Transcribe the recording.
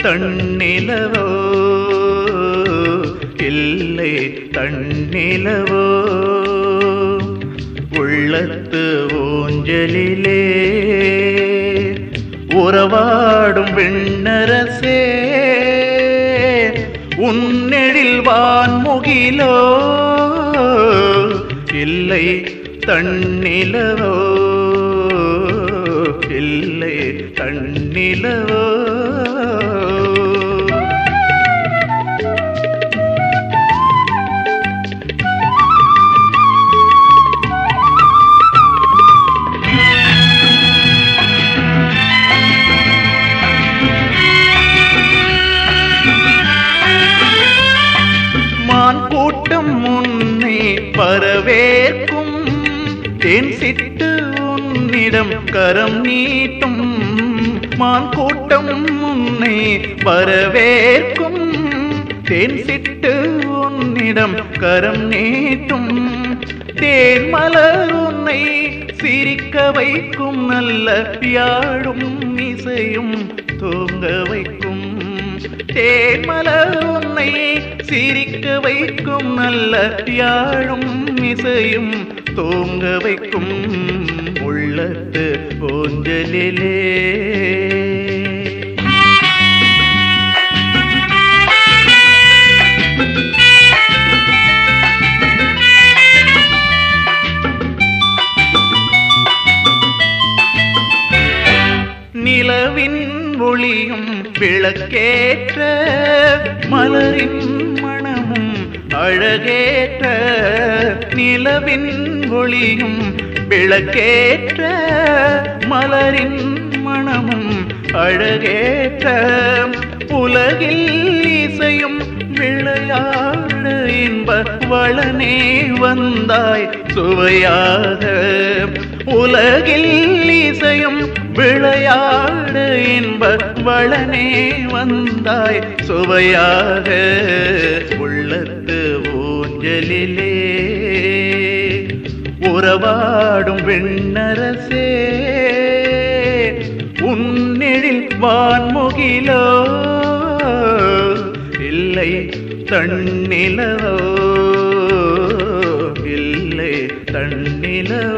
தன்னிலவோ இல்லை தன்னிலவோ உள்ளத்து ஊஞ்சலிலே உறவாடும் விண்ணரசே உன்னெழில் வான்முகிலோ இல்லை தன்னிலவோ இல்லை தன்னிலவோ மான் கூட்டம் முன்னே வரவேற்கும் தேன் சிட்டு உன்னிடம் கரம் நீட்டும் மான் கூட்டம் முன்னே வரவேற்கும் தேன் சிட்டு உன்னிடம் கரம் நீட்டும் தேன் மலர் உன்னை சிரிக்க வைக்கும் நல்ல யாழும் இசையும் தூங்க வைக்கும் தேன்மலர் உன்னை சிரிக்க வைக்கும் நல்ல யாழும் இசையும் தூங்க வைக்கும் உள்ளத்து ஊஞ்சலிலே நிலவின் ஒளியும் விளக்கேற்ற மலரின் மணமும் அழகேற்ற நிலவின் ஒளியும் விளக்கேற்ற மலரின் மணமும் அழகேற்ற உலகில் இசையும் விளையாட இன்ப வளனே வந்தாய் சுவையாக உலகில் இசையும் விளையாட இன்ப வளனே வந்தாய் சுவையாக உள்ளத்து ஊஞ்சலிலே உறவாடும் விண்ணரசே உன்னெழில் வான்முகிலோ இல்லை தன்னிலவோ இல்லை தன்னிலவோ